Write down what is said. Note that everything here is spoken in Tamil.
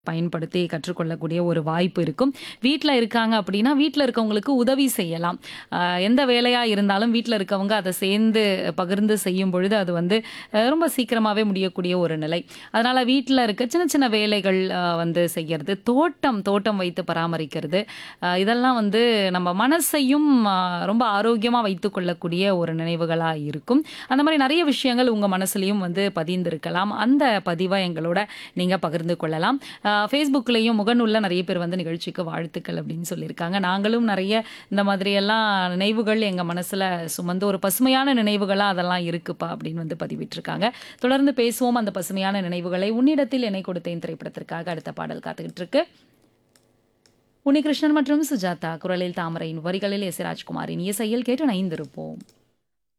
பயன்படுத்தி கற்றுக்கொள்ளக்கூடிய ஒரு வாய்ப்பு இருக்கும். வீட்ல இருக்காங்க அப்படின்னா, வீட்ல இருக்கவங்களுக்கு உதவி செய்யலாம். அ எந்த வேலையா இருந்தாலும் வீட்ல இருக்கவங்க அத சேர்ந்து பகிர்ந்து செய்யும் பொழுது, அது வந்து அ ரொம்ப சீக்கிரமாவே முடியக்கூடிய ஒரு நிலை. அதனால வீட்ல இருக்க சின்ன சின்ன வேலைகள் அ வந்து செய்யறது, தோட்டம் தோட்டம் வைத்து பராமரிக்கிறது, அ இதெல்லாம் வந்து நம்ம மனசையும் அ ரொம்ப ஆரோக்கியமா வைத்துக் கொள்ளக்கூடிய ஒரு நினைவுகளா இருக்கும். அந்த மாரி நெறைய விஷயங்கள் உங்க மனசுலயும் வந்து பதிந்திருக்கலாம். அந்த பதிவ எங்களோட நீங்க பகிர்ந்து கொள்ளலாம். அ Facebookலயும் முகநூல்ல நெறைய பேர் வந்து நிகழ்ச்சிக்கு வாழ்த்துக்கள் அப்படின்னு சொல்லியிருக்காங்க. நாங்களும் நெறைய இந்த மாதிரியெல்லாம் நினைவுகள் எங்க மனசுல சுமந்து ஒரு பசுமையான நினைவுகளா அதெல்லாம் இருக்குப்பா அப்படின்னு வந்து பதிவிட்டிருக்காங்க. தொடர்ந்து பேசுவோம் அந்த பசுமையான நினைவுகளை. உன்னிடத்தில் என்னை கொடுத்தேன் திரைப்படத்திற்காக அடுத்த பாடல் காத்துக்கிட்டு இருக்கு. உன்னிகிருஷ்ணன் மற்றும் சுஜாதா குரலில் தாமரையின் வரிகளில் எஸ். ராஜ்குமாரின் இசையில் கேட்டு இணைந்திருப்போம்.